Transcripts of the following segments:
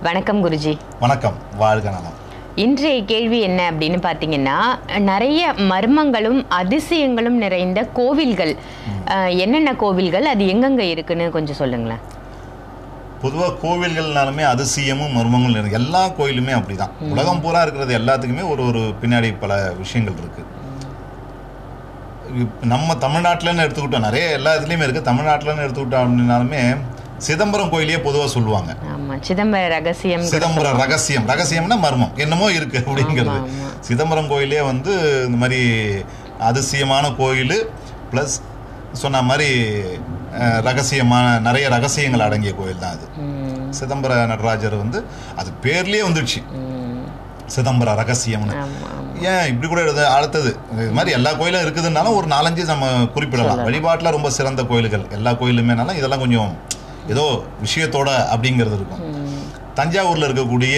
வணக்கம் குருஜி வணக்கம் வாழ்க நலம் இன்றைய கேள்வி என்ன அப்படின்னு பார்த்தீங்கன்னா நிறைய மர்மங்களும் அதிசயங்களும் நிறைந்த கோவில்கள் அஹ், என்னென்ன கோவில்கள் அது எங்கெங்க இருக்குன்னு கொஞ்சம் சொல்லுங்களேன் பொதுவாக கோவில்கள்னாலுமே அதிசயமும் மர்மங்களும் இருக்கு எல்லா கோயிலுமே அப்படிதான் உலகம் பூரா இருக்கிறது எல்லாத்துக்குமே ஒரு ஒரு பின்னாடி பல விஷயங்கள் இருக்கு இப்ப நம்ம தமிழ்நாட்டிலன்னு எடுத்துக்கிட்டோம் நிறைய எல்லா இதுலேயுமே இருக்குது தமிழ்நாட்டிலன்னு எடுத்துக்கிட்டோம் அப்படின்னாலுமே சிதம்பரம் கோயிலையே பொதுவாக சொல்லுவாங்க ஆமா சிதம்பர ரகசியம் சிதம்பரம் ரகசியம் ரகசியம்னா மர்மம் என்னமோ இருக்கு அப்படிங்கிறது ஆமா, ஆமா. சிதம்பரம் கோயிலே வந்து இந்த மாதிரி அதிசயமான கோயில் ப்ளஸ் சொன்ன மாதிரி அஹ், ரகசியமான நிறைய ரகசியங்கள் அடங்கிய கோயில் தான் அது ம், சிதம்பர நடராஜர் வந்து அது பேர்லயே வந்துடுச்சு ம், சிதம்பர ரகசியம்னு ஆமா ஆமா. ஏன் இப்படி கூட எழுத அடுத்தது இது மாதிரி எல்லா கோயிலும் இருக்குதுன்னாலும் ஒரு நாலஞ்சு நம்ம குறிப்பிடலாம் வழிபாட்டில் ரொம்ப சிறந்த கோயில்கள் எல்லா கோயிலுமேனாலும் இதெல்லாம் கொஞ்சம் ஏதோ விஷயத்தோட அப்படிங்கிறது இருக்கும் ம், தஞ்சாவூர்ல இருக்கக்கூடிய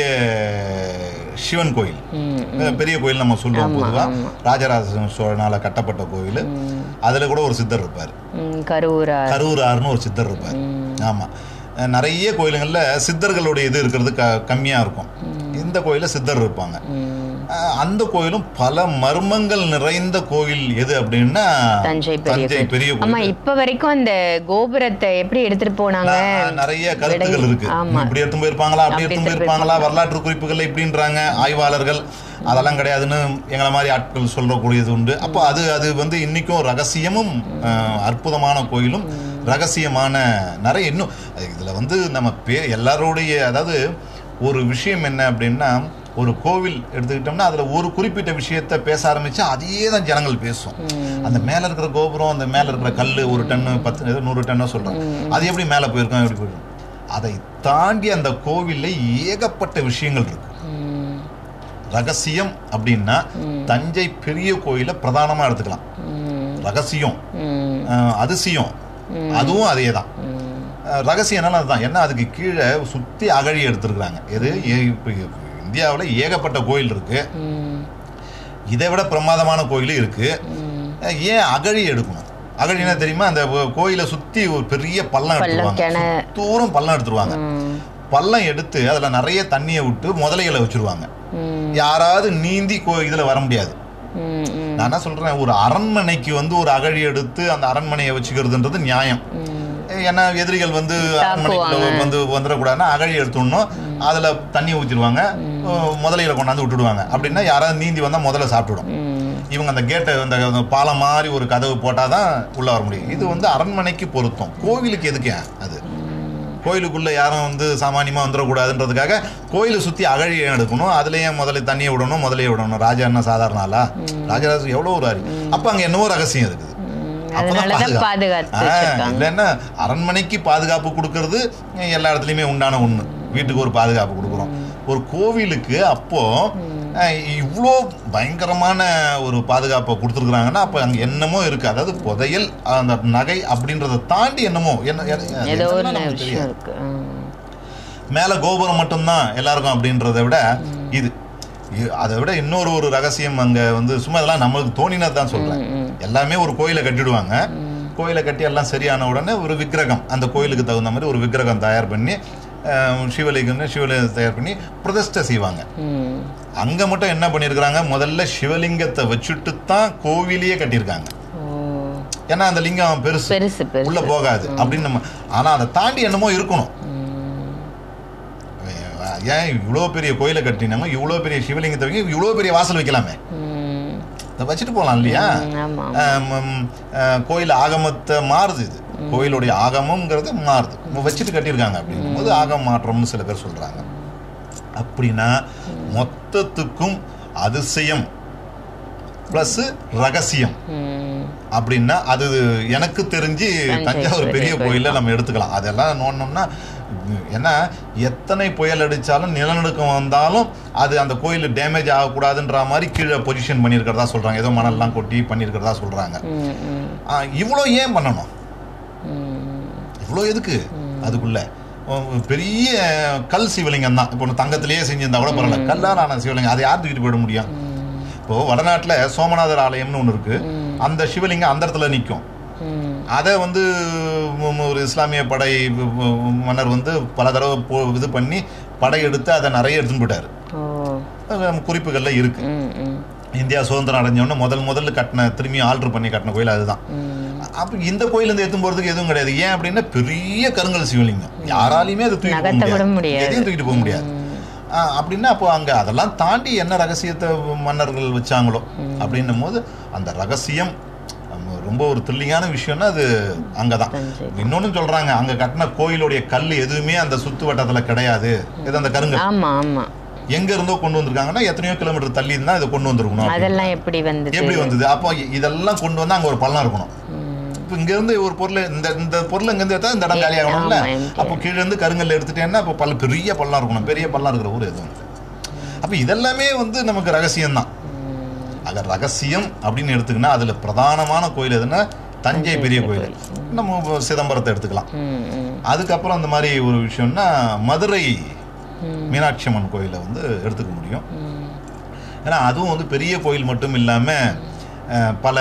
சிவன் கோயில் ம், அஹ் பெரிய கோயில் நம்ம சொல்றோம் ஆமா, பொதுவா ஆமா. ராஜராஜ சோழனால கட்டப்பட்ட கோயில் ம், அதுல கூட ஒரு சித்தர் இருப்பார் ம், கரூரா கரூரார்னு ஒரு சித்தர் இருப்பார் ஆமா அஹ் நிறைய கோயிலுங்கள்ல சித்தர்களுடைய இது இருக்கிறது க கம்மியா இருக்கும் இந்த கோயில்ல சித்தர் இருப்பாங்க ம், அஹ் அந்த கோயிலும் பல மர்மங்கள் நிறைந்த கோயில் எது அப்படின்னா தஞ்சை பெரிய தஞ்சை கோயில். பெரிய ஆமா கோயில் இப்ப வரைக்கும் அந்த கோபுரத்தை எப்படி எடுத்துட்டு போனாங்க ந- நிறைய கருத்துகள் விடை- இருக்கு ஆமா. இப்படி எடுத்து போயிருப்பாங்களா அப்படி அப்படி எடுத்து எடுத்துட்டு போயிருப்பாங்களா வரலாற்று குறிப்புகள் இப்படின்றாங்க ஆய்வாளர்கள் அதெல்லாம் கிடையாதுன்னு எங்களை மாதிரி ஆட்கள் சொல்லக்கூடியது உண்டு அப்போ அது அது வந்து இன்னைக்கும் ரகசியமும் அஹ், அற்புதமான கோயிலும் ரகசியமான நிறைய இன்னும் இதுல வந்து நம்ம பே எல்லாருடைய அதாவது ஒரு விஷயம் என்ன அப்படின்னா ஒரு கோவில் எடுத்துக்கிட்டோம்னா அதுல ஒரு குறிப்பிட்ட விஷயத்த பேச ஆரம்பிச்சா அதையே தான் ஜனங்கள் பேசும் அந்த மேல இருக்கிற கோபுரம் அந்த மேல இருக்கிற கல் ஒரு டன்னு பத்து ஏதோ நூறு டன்னோ சொல்றோம் அது எப்படி மேல போயிருக்கும் எப்படி போயிருக்கும் அதை தாண்டி அந்த கோவில்ல ஏகப்பட்ட விஷயங்கள் இருக்கு ம், ரகசியம் அப்படின்னா தஞ்சை பெரிய கோயிலை பிரதானமா எடுத்துக்கலாம் ம், ரகசியம் ம், அஹ், அதிசயம் அதுவும் அதே தான் ம். ரகசியம்னாலும் அதுதான் ஏன்னா அதுக்கு கீழே சுத்தி அகழி எடுத்திருக்கிறாங்க எது ஏ- இப்ப இந்தியாவில் ஏகப்பட்ட கோயில் இருக்கு ம், இதை விட பிரமாதமான கோயிலும் இருக்கு ம். ஏன் அகழி எடுக்கணும் அகழினா தெரியுமா அந்த கோயிலை சுத்தி ஒரு பெரிய பள்ளம் எடுத்துருவாங்க கிணறு. தூரம் பள்ளம் எடுத்துருவாங்க ம், பள்ளம் எடுத்து அதுல நிறைய தண்ணியை விட்டு முதலைகளை வச்சிருவாங்க ம், யாராவது நீந்தி கோ இதுல வர முடியாது ம், ம், நான் என்ன சொல்றேன் ஒரு அரண்மனைக்கு வந்து ஒரு அகழி எடுத்து அந்த அரண்மனையை வச்சுக்கிறதுன்றது நியாயம் ம். ஏன்னா எதிரிகள் வந்து அரண்மனைக்குள்ள வந்து வந்துடக்கூடாதுன்னா அகழி எடுத்துடணும் அதுல தண்ணி ஊற்றிடுவாங்க முதலையில கொண்டாந்து விட்டுடுவாங்க அப்படின்னா யாராவது நீந்தி வந்தா முதல்ல சாப்பிட்டுடும் ம், இவங்க அந்த கேட்டை அந்த அந்த பாலம் மாதிரி ஒரு கதவு போட்டாதான் உள்ள வர முடியும் இது வந்து அரண்மனைக்கு பொருத்தம் கோவிலுக்கு எதுக்கு அது கோயிலுக்குள்ள யாரும் வந்து சாமானியமா வந்துடக்கூடாதுன்றதுக்காக கோயிலை சுத்தி அகழி ஏன் எடுக்கணும் அதுலயே முதல்ல தண்ணியை விடணும் முதலையே விடணும் ராஜா என்ன சாதாரண ஆளா ராஜராஜ எவ்வளவு ஒரு அறிவு அப்ப அங்க என்னவோ ரகசியம் இருக்குது ம். அப்பதான் அதனாலதான் பாதுகாப்பு. பாதுகாத்து ஆ, வச்சிருக்காங்க இல்லைன்னா அரண்மனைக்கு பாதுகாப்பு கொடுக்கறது எல்லா இடத்துலையுமே உண்டான ஒண்ணு வீட்டுக்கு ஒரு பாதுகாப்பு கொடுக்குறோம் ஒரு கோவிலுக்கு அப்போ அஹ், இவ்வளோ பயங்கரமான ஒரு பாதுகாப்பை கொடுத்துருக்குறாங்கன்னா அப்போ அங்கே என்னமோ இருக்கு அதாவது புதையல் அந்த நகை அப்படின்றத தாண்டி என்னமோ என்ன என்ன- அது ஏதோ ஒரு என்னன்னா நமக்கு விஷயம் தெரியாது. இருக்கு ம். மேலே கோபுரம் மட்டும்தான் எல்லாருக்கும் அப்படின்றத விட இது இ- அதை விட இன்னொரு ஒரு ரகசியம் அங்க வந்து சும்மா இதெல்லாம் நம்மளுக்கு தோணினது தான் சொல்றேன் எல்லாமே ஒரு கோயிலை கட்டிடுவாங்க கோயிலை கட்டி எல்லாம் சரியான உடனே ஒரு விக்கிரகம் அந்த கோயிலுக்கு தகுந்த மாதிரி ஒரு விக்கிரகம் தயார் பண்ணி அஹ், சிவலிங்கம்னு சிவலிங்கம் தயார் பண்ணி பிரதிஷ்டை செய்வாங்க ம். அங்க மட்டும் என்ன பண்ணியிருக்கிறாங்க முதல்ல சிவலிங்கத்தை வச்சுட்டு தான் கோவிலையே கட்டியிருக்காங்க ஓ. ஏன்னா அந்த லிங்கம் பெருசு பெருசு பெருசு உள்ள போகாது அப்படின்னு நம்ம ஆனா அதை தாண்டி என்னமோ இருக்கணும் ம். ஏன் இவ்வளோ பெரிய கோயிலை கட்டினாங்க இவ்வளோ பெரிய சிவலிங்கத்தை வைக்க இவ்வளோ பெரிய வாசல் வைக்கலாமே ம். இதை வச்சுட்டு போகலாம் இல்லையா ம், ஆமா ஆம், ம், அஹ், கோயில் ஆகமத்தை மாறுது இது கோயிலுடைய ஆகமங்கிறது மாறுது நம்ம வச்சுட்டு கட்டியிருக்காங்க அப்படிங்கும்போது ஆகம மாற்றம்னு சில பேர் சொல்றாங்க அப்படின்னா மொத்தத்துக்கும் அதிசயம் ப்ளஸ் ரகசியம் ம். அப்படின்னா அது எனக்கு தெரிஞ்சு தஞ்சை தஞ்சாவூர் பெரிய பெரிய கோயில்ல நம்ம எடுத்துக்கலாம் அதெல்லாம் நோண்டோம்னா ஏன்னா எத்தனை புயல் அடிச்சாலும் நிலநடுக்கம் வந்தாலும் அது அந்த கோயில் டேமேஜ் ஆகக்கூடாதுன்ற மாதிரி கீழே பொசிஷன் பண்ணியிருக்கிறதா சொல்றாங்க ஏதோ மணல்லாம் கொட்டி பண்ணியிருக்கிறதா சொல்றாங்க ம், ம், ஆ, இவ்வளோ ஏன் பண்ணணும் ம். இவ்வளோ எதுக்கு அதுக்குள்ள உம், பெரிய கல் சிவலிங்கம் தான் இப்போ தங்கத்திலேயே செஞ்சிருந்தா கூட பரவாயில்ல கல்லால் ஆன சிவலிங்கம் அதை யார் தூக்கிட்டு போயிட முடியும் இப்போ வடநாட்டில் சோமநாதர் ஆலயம்னு ஒன்று இருக்கு அந்த சிவலிங்கம் அந்த இடத்துல நிற்கும் ம். அதை வந்து ம- ம- ஒரு இஸ்லாமிய படை வ- வ- மன்னர் வந்து பல தடவை போ இது பண்ணி படையெடுத்து அதை நிறைய எடுத்துன்னு போயிட்டாரு ஓ அது நம்ம குறிப்புகள்ல இருக்கு ம் ம் இந்தியா சுதந்திரம் அடைஞ்சோடனே முதல் முதல்ல கட்டின திரும்பி ஆல்டர் பண்ணி கட்டின கோயில் அதுதான் ம் அப்ப இந்த கோயில இருந்து எடுத்து போறதுக்கு எதுவும் கிடையாது ஏன் அப்படின்னா பெரிய கருங்கல் சிவலிங்கம் யாராலையுமே அதை தூக்கிட்டு போக நகர்த்த கூட முடியாது முடியாது. எதையும் தூக்கிட்டு போக முடியாது ஆ, அப்படின்னா அப்போ அங்க அதெல்லாம் தாண்டி என்ன ரகசியத்தை மன்னர்கள் வச்சாங்களோ அப்படின்னும் போது அந்த ரகசியம் நம்ம ரொம்ப ஒரு த்ரில்லிங்கான விஷயம்னா அது அங்கதான் தஞ்சை. இன்னொன்னு சொல்றாங்க அங்க கட்டின கோயிலுடைய கல் எதுவுமே அந்த சுத்து வட்டத்துல கிடையாது இது அந்த கருங்கல் ஆமா ஆமா எங்க இருந்தோ கொண்டு வந்திருக்காங்கன்னா எத்தனையோ கிலோமீட்டர் தள்ளி இருந்தா இதை கொண்டு வந்திருக்கணும் அப்படின்னு. அதெல்லாம் எப்படி வந்தது எப்படி வந்தது அப்போ இதெல்லாம் கொண்டு வந்தா அங்க ஒரு பள்ளம் இருக்கணும் ம். இப்போ இங்க இருந்து ஒரு பொருள் இந்த இந்த பொருள் இங்க இருந்து எடுத்தா இந்த இடம் காலி ஆகணும்ல ஆமா, empty அப்போ கீழ இருந்து கருங்கல் எடுத்துட்டேன்னா அப்போ பல்ல பெரிய பள்ளம் இருக்கணும் பெரிய பள்ளம் இருக்கிற ஊர் எதுவும் இல்லை. அப்போ இதெல்லாமே வந்து நமக்கு ரகசியம்தான் அக ரகசியம் அப்படின்னு எடுத்துக்கினா அதுல பிரதானமான கோயில் எதுன்னா தஞ்சை பெரிய கோயில் நம்ம இப்போ சிதம்பரத்தை எடுத்துக்கலாம் ம் ம் அதுக்கப்புறம் அந்த மாதிரி ஒரு விஷயம்னா மதுரை மீனாட்சி அம்மன் கோயிலை வந்து எடுத்துக்க முடியும் ம் ஏன்னா அதுவும் வந்து பெரிய கோயில் மட்டும் இல்லாமல் பல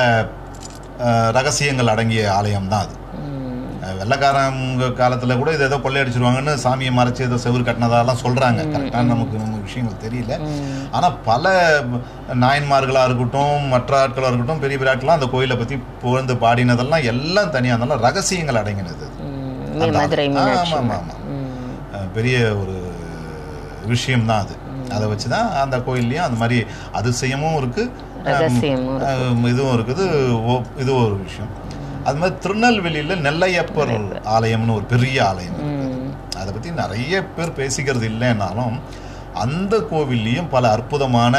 அஹ், ரகசியங்கள் அடங்கிய ஆலயம் தான் அது ம் அஹ், வெள்ளைக்காரங்க காலத்தில் கூட இதை ஏதோ கொள்ளையடிச்சிருவாங்கன்னு சாமியை மறைச்சு ஏதோ செவுரு கட்டினதாலாம் சொல்கிறாங்க கரெக்டாக நமக்கு நம்ம விஷயங்கள் தெரியல ஆனால் பல நாயன்மார்களாக இருக்கட்டும் மற்ற ஆட்களாக இருக்கட்டும் பெரிய பெரிய ஆட்களாக அந்த கோயிலை பற்றி புகழ்ந்து பாடினதெல்லாம் எல்லாம் தனியாக இருந்தாலும் ரகசியங்கள் அடங்கினது அது. ம். மீ- மதுரை ஆ, மீனாட்சி ஆமா, ஆமா. ம். அஹ், பெரிய ஒரு விஷயம்தான் அது அதை வச்சு தான் அந்த கோயில்லையும் அந்த மாதிரி அதிசயமும் இருக்கு ரகசியமும் அஹ், இதுவும் இருக்குது ஓ- இதுவும் ஒரு விஷயம் அது மாதிரி திருநெல்வேலியில் நெல்லையப்பர் ஆலயம்னு ஒரு பெரிய ஆலயம் இருக்கு. ம். அதை பற்றி நிறைய பேர் பேசிக்கிறது இல்லைன்னாலும் அந்த கோவில்லையும் பல அற்புதமான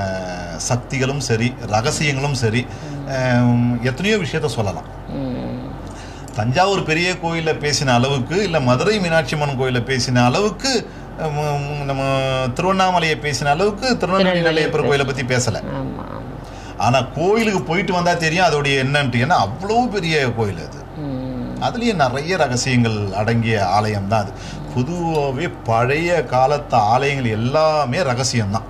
சக்திகளும் சரி ரகசியங்களும் சரி அஹ், எத்தனையோ விஷயத்த சொல்லலாம் ம். தஞ்சாவூர் பெரிய கோயிலில் பேசின அளவுக்கு இல்லை மதுரை மீனாட்சி அம்மன் கோயிலில் பேசின அளவுக்கு அஹ், ம- ம- நம்ம திருவண்ணாமலையை பேசின அளவுக்கு திருநெல்வேலி நெல்லையப்பர் கோயிலை பற்றி பேசலை ஆமா ஆமா ஆனால் கோயிலுக்கு போயிட்டு வந்தால் தெரியும் அதோடைய என்னன்ட்டு ஏன்னா அவ்வளோ பெரிய கோயில் அது ம். அதுலேயே நிறைய ரகசியங்கள் அடங்கிய ஆலயம் தான் அது பொதுவாகவே பழைய காலத்து ஆலயங்கள் எல்லாமே ரகசியம்தான்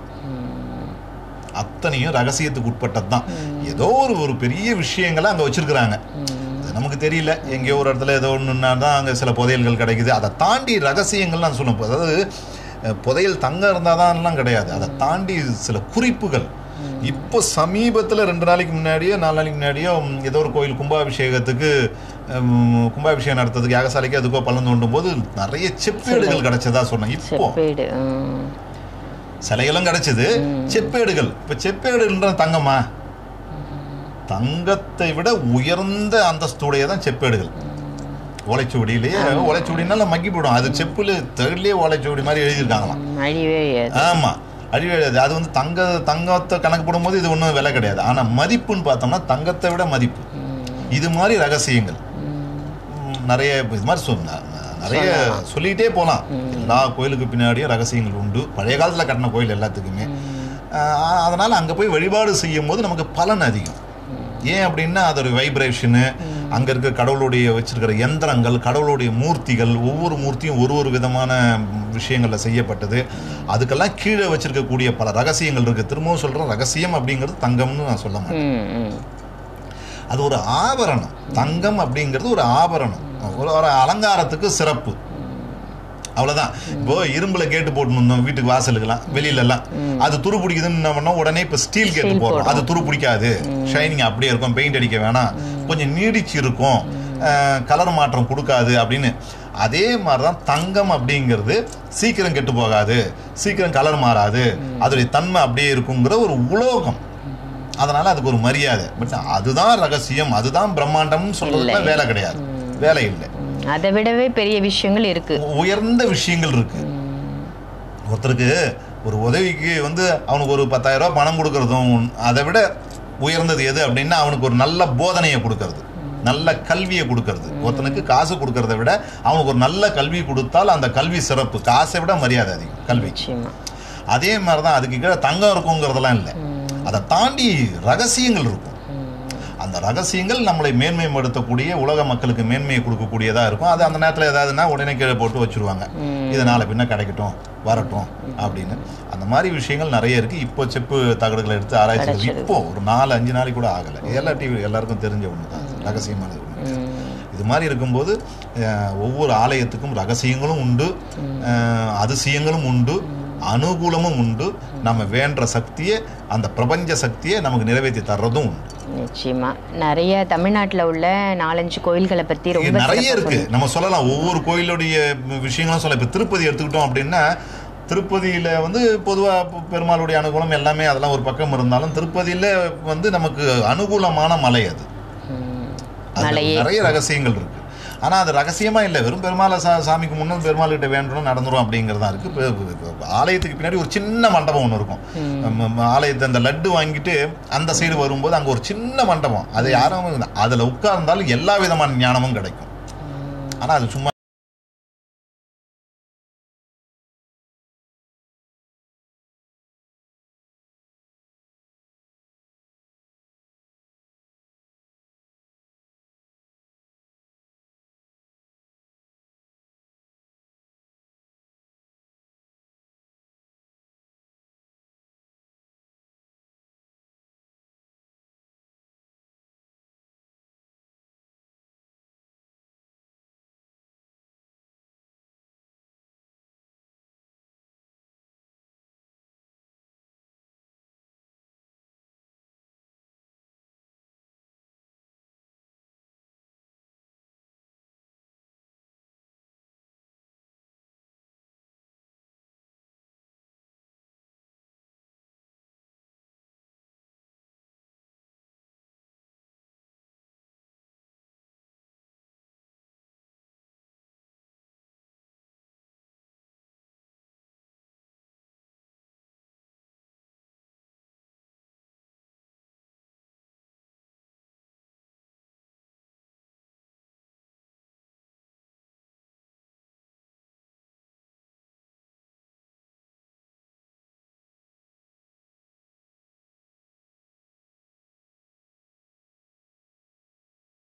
அத்தனையும் ரகசியத்துக்கு உட்பட்டது தான் ஏதோ ஒரு ஒரு பெரிய விஷயங்களை அங்கே வச்சிருக்கிறாங்க அது நமக்கு தெரியல எங்கேயோ ஒரு இடத்துல ஏதோ ஒன்றுனா தான் அங்கே சில புதையல்கள் கிடைக்குது அதை தாண்டி ரகசியங்கள் நான் சொல்லுவேன் அதாவது அஹ், புதையல் தங்க இருந்தால் தான்லாம் கிடையாது அதை தாண்டி சில குறிப்புகள் இப்போ சமீபத்தில் ரெண்டு நாளைக்கு முன்னாடியோ நாலு நாளைக்கு முன்னாடியோ ம், ஏதோ ஒரு கோயில் கும்பாபிஷேகத்துக்கு ம், கும்பாபிஷேகம் நடத்துறதுக்கு யாகசாலைக்கு அதுக்கோ பள்ளம் தோண்டும் போது நிறைய செப்பேடுகள் கிடைச்சதா சொன்னேன் இப்போ செப்பேடு ம். சிலைகளும் கிடைச்சது செப்பேடுகள் இப்ப செப்பேடுன்ற தங்கமா தங்கத்தை விட உயர்ந்த அந்தஸ்துடைய தான் செப்பேடுகள் ஓலைச்சுவடியிலேயே ஓலைச்சுவடினால மக்கி போயிடும் அது செப்புல தேர்ட்லயே ஓலைச்சுவடி மாதிரி எழுதியிருக்காங்களாம் ம். அழிவே அழியாது. ஆமா அழிவு எழுது அது வந்து தங்க தங்கத்தை கணக்கு போடும்போது இது ஒன்றும் விலை கிடையாது ஆனா மதிப்புன்னு பார்த்தோம்னா தங்கத்தை விட மதிப்பு இது மாதிரி ரகசியங்கள் ம், நிறைய இது மாதிரி சொன்ன நிறைய சொல்லிக்கிட்டே போகலாம் எல்லா கோயிலுக்கு பின்னாடியும் ரகசியங்கள் உண்டு பழைய காலத்தில் கட்டின கோயில் எல்லாத்துக்குமே ஆஹ், அதனால அங்கே போய் வழிபாடு செய்யும் போது நமக்கு பலன் அதிகம் ஏன் அப்படின்னா அதோட வைப்ரேஷனு அங்கே இருக்க கடவுளுடைய வச்சிருக்கிற எந்திரங்கள் கடவுளுடைய மூர்த்திகள் ஒவ்வொரு மூர்த்தியும் ஒரு ஒரு விதமான விஷயங்களில் செய்யப்பட்டது அதுக்கெல்லாம் கீழே வச்சிருக்கக்கூடிய பல ரகசியங்கள் இருக்குது திரும்பவும் சொல்கிறேன் ரகசியம் அப்படிங்கிறது தங்கம்னு நான் சொல்ல மாட்டேன் ம், ம். அது ஒரு ஆபரணம் தங்கம் அப்படிங்கிறது ஒரு ஆபரணம் ஒரு ஒரு அலங்காரத்துக்கு சிறப்பு அவ்வளவுதான் இப்போ இரும்புல கேட்டு போட்டு இருந்தோம் வீட்டுக்கு வாசலுக்கெல்லாம் வெளியில எல்லாம் அது துரு பிடிக்குதுன்னு என்ன பண்ணோம் உடனே இப்ப ஸ்டீல் கேட்டு போடுறோம் அது துரு பிடிக்காது ஷைனிங் அப்படியே இருக்கும் பெயிண்ட் அடிக்க வேணாம் கொஞ்சம் நீடிச்சு இருக்கும் கலர் மாற்றம் கொடுக்காது அப்படின்னு அதே மாதிரி தான் தங்கம் அப்படிங்கிறது சீக்கிரம் கெட்டு போகாது சீக்கிரம் கலர் மாறாது அதோடைய தன்மை அப்படியே இருக்குங்கிற ஒரு உலோகம் அதனால அதுக்கு ஒரு மரியாதை பட் அதுதான் ரகசியம் அதுதான் பிரம்மாண்டம்னு சொல்றதுல வேலை கிடையாது வேலை இல்லை ம். அதை விடவே பெரிய விஷயங்கள் இருக்கு உயர்ந்த விஷயங்கள் இருக்கு ஒருத்தருக்கு ஒரு உதவிக்கு வந்து அவனுக்கு ஒரு பத்தாயிரம் ரூபாய் பணம் கொடுக்கறதும் அதை விட உயர்ந்தது எது அப்படின்னா அவனுக்கு ஒரு நல்ல போதனையை கொடுக்கறது நல்ல கல்வியை கொடுக்கறது ஒருத்தனுக்கு காசு கொடுக்கறத விட அவனுக்கு ஒரு நல்ல கல்வி கொடுத்தால் அந்த கல்வி சிறப்பு காசை விட மரியாதை அதிகம் கல்வி நிச்சயமா அதே மாதிரி தான் அதுக்கு கீழே தங்கம் இருக்குங்கிறதெல்லாம் இல்லை அதை தாண்டி ரகசியங்கள் இருக்கும் அந்த ரகசியங்கள் நம்மளை மேன்மைப்படுத்தக்கூடிய உலக மக்களுக்கு மேன்மையை கொடுக்கக்கூடியதாக இருக்கும் அது அந்த நேரத்தில் ஏதாவதுன்னா உடனே கீழே போட்டு வச்சிருவாங்க இது நாளை பின்ன கிடைக்கட்டும் வரட்டும் அப்படின்னு அந்த மாதிரி விஷயங்கள் நிறைய இருக்கு இப்போ செப்பு தகடுகளை எடுத்து ஆராய்ச்சி பண்ணி- இப்போ ஒரு நாலு அஞ்சு நாளைக்கு கூட ஆகலை எல்லா டிவி எல்லாருக்கும் தெரிஞ்ச ஒன்று தான் ரகசியமானது ஒன்று ம். இது மாதிரி இருக்கும்போது அஹ், ஒவ்வொரு ஆலயத்துக்கும் ரகசியங்களும் உண்டு அஹ், அதிசயங்களும் உண்டு அனுகூலமும் உண்டு நம்ம வேண்ட சக்தியை அந்த பிரபஞ்ச சக்தியை நமக்கு நிறைவேற்றி தர்றதும் உண்டு நிச்சயமா நிறைய தமிழ்நாட்டுல உள்ள நாலஞ்சு கோயில்களை பத்தி இங்க ரொம்ப நிறைய சிறப்பா இருக்கு நம்ம சொல்லலாம் ஒவ்வொரு கோயிலுடைய விஷயங்களும் சொல்ல இப்ப திருப்பதி எடுத்துக்கிட்டோம் அப்படின்னா திருப்பதியில வந்து பொதுவா பெ- பெருமாளுடைய அனுகூலம் எல்லாமே அதெல்லாம் ஒரு பக்கம் இருந்தாலும் திருப்பதியில வந்து நமக்கு அனுகூலமான மலை அது ம். அதுல மலையே நிறைய ரகசியங்கள் இருக்கு ஆனா அது ரகசியமா இல்லை வெறும் பெருமாளை சா சாமிக்கு முன்னும் பெருமாள் கிட்ட வேண்டணும் நடந்துரும் அப்படிங்கிறதா இருக்கு இப்ப- இப்ப- இப்ப ஆலயத்துக்கு பின்னாடி ஒரு சின்ன மண்டபம் ஒன்று இருக்கும் ம- ம- ஆலயத்தை அந்த லட்டு வாங்கிட்டு அந்த சைடு வரும்போது அங்க ஒரு சின்ன மண்டபம் அது யாரும் அதுல உட்கார்ந்தாலும் எல்லா விதமான ஞானமும் கிடைக்கும் ஆனா அது சும்மா